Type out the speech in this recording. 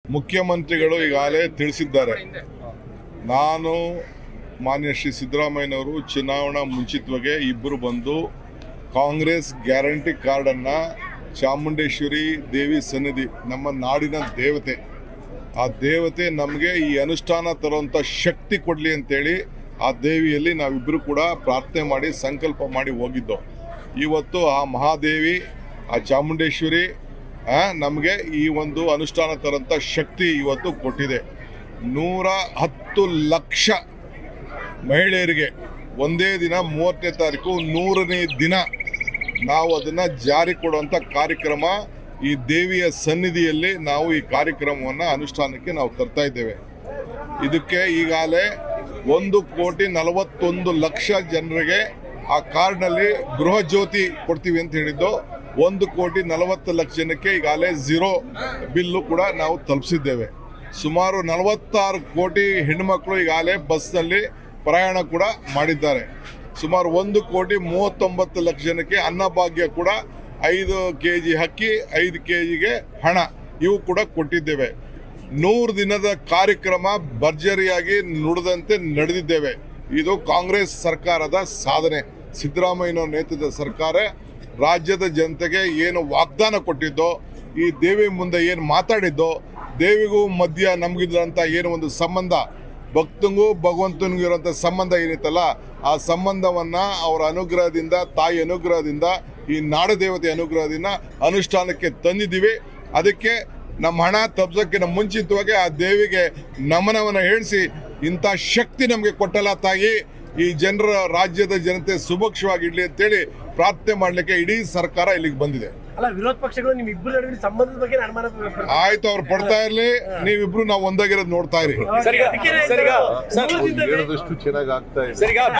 ಮುಖ್ಯಮಂತ್ರಿಗಳು ಈಗಾಗಲೇ ತಿಳಿಸಿದ್ದಾರೆ ನಾನು ಮಾನ್ಯ ಶ್ರೀ ಸಿದ್ದರಾಮಯ್ಯನವರು ಚುನಾವಣಾ ಮುಂಚಿತವಾಗಿ ಇಬ್ಬರು ಬಂದು ಕಾಂಗ್ರೆಸ್ ಗ್ಯಾರಂಟಿ ಕಾರ್ಡನ್ನು ಚಾಮುಂಡೇಶ್ವರಿ ದೇವಿ ಸನ್ನಿಧಿ ನಮ್ಮ ನಾಡಿನ ದೇವತೆ ಆ ದೇವತೆ ನಮಗೆ ಈ ಅನುಷ್ಠಾನ ತರುವಂಥ ಶಕ್ತಿ ಕೊಡಲಿ ಅಂತೇಳಿ ಆ ದೇವಿಯಲ್ಲಿ ನಾವಿಬ್ಬರು ಕೂಡ ಪ್ರಾರ್ಥನೆ ಮಾಡಿ ಸಂಕಲ್ಪ ಮಾಡಿ ಹೋಗಿದ್ದು ಇವತ್ತು ಆ ಮಹಾದೇವಿ ಆ ಚಾಮುಂಡೇಶ್ವರಿ ನಮಗೆ ಈ ಒಂದು ಅನುಷ್ಠಾನ ತರೋಂಥ ಶಕ್ತಿ ಇವತ್ತು ಕೊಟ್ಟಿದೆ ನೂರ ಹತ್ತು ಲಕ್ಷ ಮಹಿಳೆಯರಿಗೆ ಒಂದೇ ದಿನ ಮೂವತ್ತನೇ ತಾರೀಕು ನೂರನೇ ದಿನ ನಾವು ಅದನ್ನು ಜಾರಿ ಕೊಡುವಂಥ ಕಾರ್ಯಕ್ರಮ ಈ ದೇವಿಯ ಸನ್ನಿಧಿಯಲ್ಲಿ ನಾವು ಈ ಕಾರ್ಯಕ್ರಮವನ್ನು ಅನುಷ್ಠಾನಕ್ಕೆ ನಾವು ತರ್ತಾ ಇದ್ದೇವೆ ಇದಕ್ಕೆ ಈಗಾಗಲೇ ಒಂದು ಕೋಟಿ ನಲವತ್ತೊಂದು ಲಕ್ಷ ಜನರಿಗೆ ಆ ಕಾರ್ಡ್ನಲ್ಲಿ ಗೃಹ ಜ್ಯೋತಿ ಕೊಡ್ತೀವಿ ಅಂತ ಹೇಳಿದ್ದು ಒಂದು ಕೋಟಿ ನಲವತ್ತು ಲಕ್ಷ ಜನಕ್ಕೆ ಈಗಾಗಲೇ ಝೀರೋ ಬಿಲ್ಲು ಕೂಡ ನಾವು ತಲುಪಿಸಿದ್ದೇವೆ ಸುಮಾರು ನಲವತ್ತಾರು ಕೋಟಿ ಹೆಣ್ಣುಮಕ್ಕಳು ಈಗಾಗಲೇ ಬಸ್ನಲ್ಲಿ ಪ್ರಯಾಣ ಕೂಡ ಮಾಡಿದ್ದಾರೆ ಸುಮಾರು ಒಂದು ಕೋಟಿ ಮೂವತ್ತೊಂಬತ್ತು ಲಕ್ಷ ಜನಕ್ಕೆ ಅನ್ನಭಾಗ್ಯ ಕೂಡ ಐದು ಕೆ ಜಿ ಅಕ್ಕಿ ಐದು ಕೆ ಜಿಗೆ ಹಣ ಇವು ಕೂಡ ಕೊಟ್ಟಿದ್ದೇವೆ ನೂರು ದಿನದ ಕಾರ್ಯಕ್ರಮ ಭರ್ಜರಿಯಾಗಿ ನುಡಿದಂತೆ ನಡೆದಿದ್ದೇವೆ ಇದು ಕಾಂಗ್ರೆಸ್ ಸರ್ಕಾರದ ಸಾಧನೆ ಸಿದ್ದರಾಮಯ್ಯನವರ ನೇತೃತ್ವದ ಸರ್ಕಾರ ರಾಜ್ಯದ ಜನತೆಗೆ ಏನು ವಾಗ್ದಾನ ಕೊಟ್ಟಿದ್ದೋ ಈ ದೇವಿ ಮುಂದೆ ಏನು ಮಾತಾಡಿದ್ದೋ ದೇವಿಗೂ ಮಧ್ಯ ನಮಗಿದ್ರಂಥ ಏನು ಒಂದು ಸಂಬಂಧ ಭಕ್ತಂಗೂ ಭಗವಂತನಿಗೂ ಇರೋಂಥ ಸಂಬಂಧ ಏನಿತ್ತಲ್ಲ ಆ ಸಂಬಂಧವನ್ನು ಅವರ ಅನುಗ್ರಹದಿಂದ ತಾಯಿ ಅನುಗ್ರಹದಿಂದ ಈ ನಾಡದೇವತೆ ಅನುಗ್ರಹದಿಂದ ಅನುಷ್ಠಾನಕ್ಕೆ ತಂದಿದ್ದೀವಿ ಅದಕ್ಕೆ ನಮ್ಮ ಹಣ ತಪ್ಸೋಕ್ಕಿಂತ ಮುಂಚಿತವಾಗಿ ಆ ದೇವಿಗೆ ನಮನವನ್ನು ಹೇಳಿಸಿ ಇಂಥ ಶಕ್ತಿ ನಮಗೆ ಕೊಟ್ಟಲ್ಲ ತಾಯಿ ಈ ಜನರ ರಾಜ್ಯದ ಜನತೆ ಸುಭಕ್ಷವಾಗಿಡ್ಲಿ ಅಂತೇಳಿ ಪ್ರಾರ್ಥನೆ ಮಾಡಲಿಕ್ಕೆ ಇಡೀ ಸರ್ಕಾರ ಇಲ್ಲಿಗೆ ಬಂದಿದೆ ಅಲ್ಲ ವಿರೋಧ ಪಕ್ಷಗಳು ನಿಮ್ ಇಬ್ಬರು ನಡುವಿನ ಸಂಬಂಧದ ಬಗ್ಗೆ ಅನುಮಾನ ವ್ಯಕ್ತಪಡಿಸ್ತಾರೆ. ಆಯ್ತು ಅವ್ರು ಪಡ್ತಾ ಇರ್ಲಿ ನೀವಿಬ್ರು ನಾವು ಒಂದಾಗಿರೋದು ನೋಡ್ತಾ ಇರಿ ಅದಕ್ಕೆ ಸರಿಗ, ಸರಿಗ, ಮೂಲದಿಂದಲೇ- ಹೇಳದಷ್ಟು ಚೆನ್ನಾಗಿ ಆಗ್ತಾ ಇದೆ ಸರಿಗ